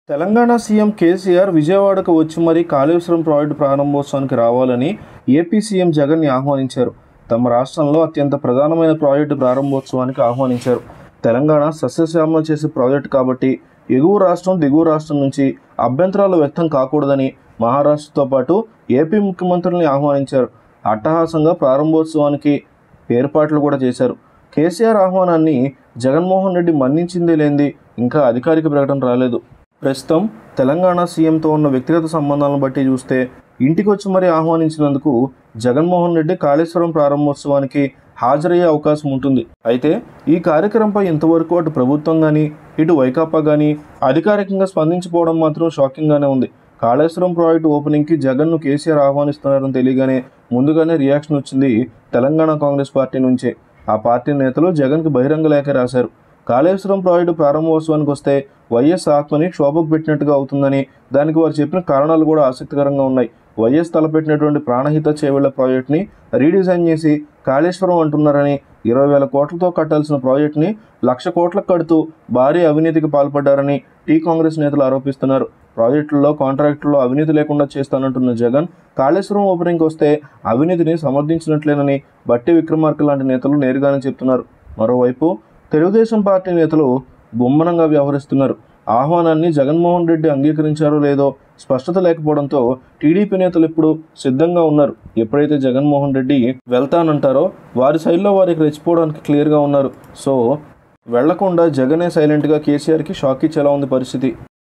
Telangana CM KCR విజయవాడకు వచ్చి మరీ కాళేశ్వరం ప్రాజెక్టు ప్రారంభోత్సవానికి రావాలని ఏపీ సీఎం జగన్ని ఆహ్వానించారు తమ రాష్ట్రంలో అత్యంత ప్రధానమైన ప్రాజెక్టు ప్రారంభోత్సవానికి ఆహ్వానించారు తెలంగాణ సస్యశ్యామలం చేసే ప్రాజెక్టు కాబట్టి ఎగువ రాష్ట్రం దిగువ రాష్ట్రం నుంచి అభ్యంతరాలు వ్యక్తం కాకూడదని మహారాష్ట్రతో పాటు ఏపీ ముఖ్యమంత్రుల్ని ఆహ్వానించారు అట్టహాసంగా ప్రారంభోత్సవానికి ఏర్పాట్లు కూడా చేశారు కేసీఆర్ ఆహ్వానాన్ని జగన్మోహన్ రెడ్డి మన్నించిందే లేనిది ఇంకా అధికారిక ప్రకటన రాలేదు ప్రస్తుతం తెలంగాణ సీఎంతో ఉన్న వ్యక్తిగత సంబంధాలను బట్టి చూస్తే ఇంటికి వచ్చి మరీ ఆహ్వానించినందుకు జగన్మోహన్ రెడ్డి కాళేశ్వరం ప్రారంభోత్సవానికి హాజరయ్యే అవకాశం ఉంటుంది అయితే ఈ కార్యక్రమంపై ఇంతవరకు అటు ప్రభుత్వం కానీ ఇటు వైకాపా కానీ అధికారికంగా స్పందించిపోవడం మాత్రం షాకింగ్గానే ఉంది కాళేశ్వరం ప్రాజెక్టు ఓపెనింగ్కి జగన్ను కేసీఆర్ ఆహ్వానిస్తున్నారని తెలియగానే ముందుగానే రియాక్షన్ వచ్చింది తెలంగాణ కాంగ్రెస్ పార్టీ నుంచే ఆ పార్టీ నేతలు జగన్కి బహిరంగ లేఖ రాశారు కాళేశ్వరం ప్రాజెక్టు ప్రారంభోత్సవానికి వస్తే వైఎస్ ఆత్మని క్షోభకు పెట్టినట్టుగా అవుతుందని దానికి వారు చెప్పిన కారణాలు కూడా ఆసక్తికరంగా ఉన్నాయి వైఎస్ తలపెట్టినటువంటి ప్రాణహిత చేవేళ్ల ప్రాజెక్టుని రీడిజైన్ చేసి కాళేశ్వరం అంటున్నారని ఇరవై వేల కోట్లతో కట్టాల్సిన ప్రాజెక్టుని లక్ష కోట్లకు కడుతూ భారీ అవినీతికి పాల్పడ్డారని టీ కాంగ్రెస్ నేతలు ఆరోపిస్తున్నారు ప్రాజెక్టుల్లో కాంట్రాక్టుల్లో అవినీతి లేకుండా చేస్తానంటున్న జగన్ కాళేశ్వరం ఓపెనింగ్కి వస్తే అవినీతిని సమర్థించినట్లేనని బట్టి విక్రమార్క లాంటి నేతలు నేరుగానే చెప్తున్నారు మరోవైపు తెలుగుదేశం పార్టీ నేతలు గుమ్మనంగా వ్యవహరిస్తున్నారు ఆహ్వానాన్ని జగన్మోహన్ రెడ్డి అంగీకరించారో లేదో స్పష్టత లేకపోవడంతో టీడీపీ నేతలు ఇప్పుడు సిద్ధంగా ఉన్నారు ఎప్పుడైతే జగన్మోహన్ రెడ్డి వెళ్తానంటారో వారి సైడ్లో వారికి రెచ్చిపోవడానికి క్లియర్గా ఉన్నారు సో వెళ్లకుండా జగనే సైలెంట్గా కేసీఆర్కి షాక్ ఇచ్చేలా ఉంది పరిస్థితి